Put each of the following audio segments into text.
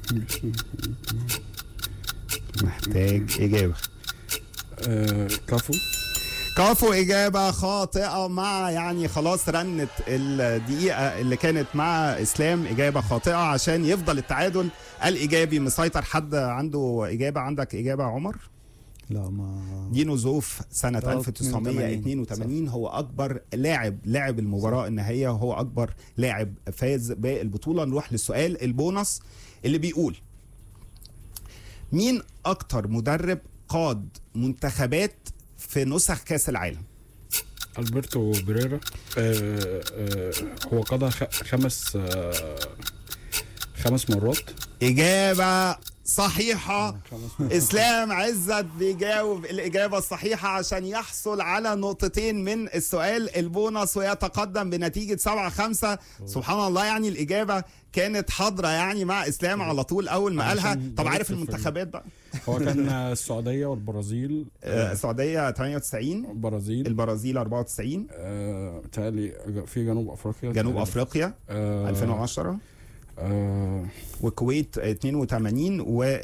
محتاج إجابة آه كافو كافو إجابة خاطئة مع يعني خلاص رنت الدقيقة اللي كانت مع إسلام إجابة خاطئة عشان يفضل التعادل الإيجابي مسيطر حد عنده إجابة عندك إجابة يا عمر؟ لا ما دينو زوف سنة آه، 1982 هو أكبر لاعب لعب المباراة النهائية وهو أكبر لاعب فاز بالبطولة نروح للسؤال البونص اللي بيقول مين أكتر مدرب قاد منتخبات في نسخ كأس العالم؟ البرتو بريرا آه آه هو قضى خ- خمس آه خمس مرات إجابة صحيحة خمس مرات اسلام عزت بيجاوب الاجابه الصحيحه عشان يحصل على نقطتين من السؤال البونص ويتقدم بنتيجه 7 5 سبحان الله يعني الاجابه كانت حاضره يعني مع اسلام على طول اول ما قالها عشان طب عارف جاوبت في المنتخبات بقى هو كان آه، السعوديه والبرازيل آه، السعوديه 98 البرازيل البرازيل 94 آه تالي في جنوب افريقيا جنوب افريقيا آه 2010 آه والكويت 82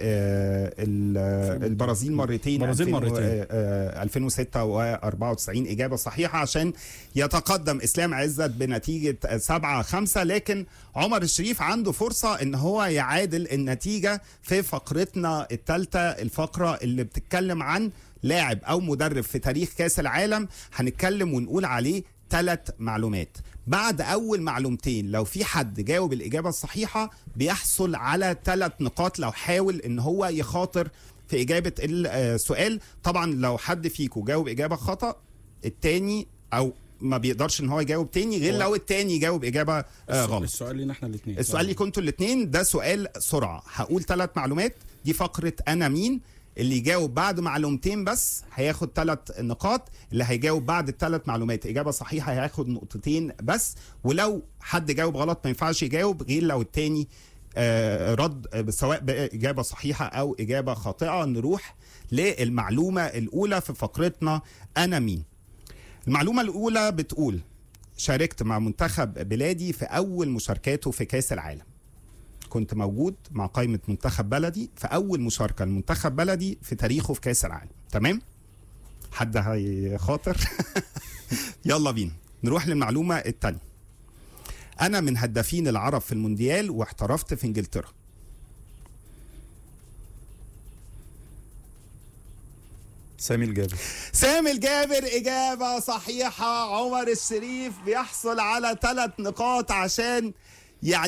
والبرازيل مرتين البرازيل 2000 و- مرتين. آه، 2006 و94 اجابه صحيحه عشان يتقدم اسلام عزت بنتيجه 7 5 لكن عمر الشريف عنده فرصه ان هو يعادل النتيجه في فقرتنا الثالثه الفقره اللي بتتكلم عن لاعب او مدرب في تاريخ كاس العالم هنتكلم ونقول عليه ثلاث معلومات بعد اول معلومتين لو في حد جاوب الاجابه الصحيحه بيحصل على ثلاث نقاط لو حاول ان هو يخاطر في اجابه السؤال طبعا لو حد فيكم جاوب اجابه خطا التاني او ما بيقدرش ان هو يجاوب تاني غير هو- لو التاني يجاوب اجابه آه غلط السؤال لينا احنا الاثنين السؤال ليكم انتوا الاثنين ده سؤال سرعه هقول ثلاث معلومات دي فقره انا مين اللي يجاوب بعد معلومتين بس هياخد ثلاث نقاط اللي هيجاوب بعد الثلاث معلومات اجابه صحيحه هياخد نقطتين بس ولو حد جاوب غلط ما ينفعش يجاوب غير لو التاني آه، رد آه، سواء بإجابة صحيحة أو إجابة خاطئة نروح للمعلومة الأولى في فقرتنا أنا مين المعلومة الأولى بتقول شاركت مع منتخب بلادي في أول مشاركاته في كأس العالم كنت موجود مع قائمة منتخب بلدي في أول مشاركة لمنتخب بلدي في تاريخه في كأس العالم تمام؟ حد هيخاطر؟ يلا بينا نروح للمعلومة التانية أنا من هدافين العرب في المونديال واحترفت في إنجلترا سامي الجابر سامي الجابر إجابة صحيحة عمر الشريف بيحصل على ثلاث نقاط عشان يعني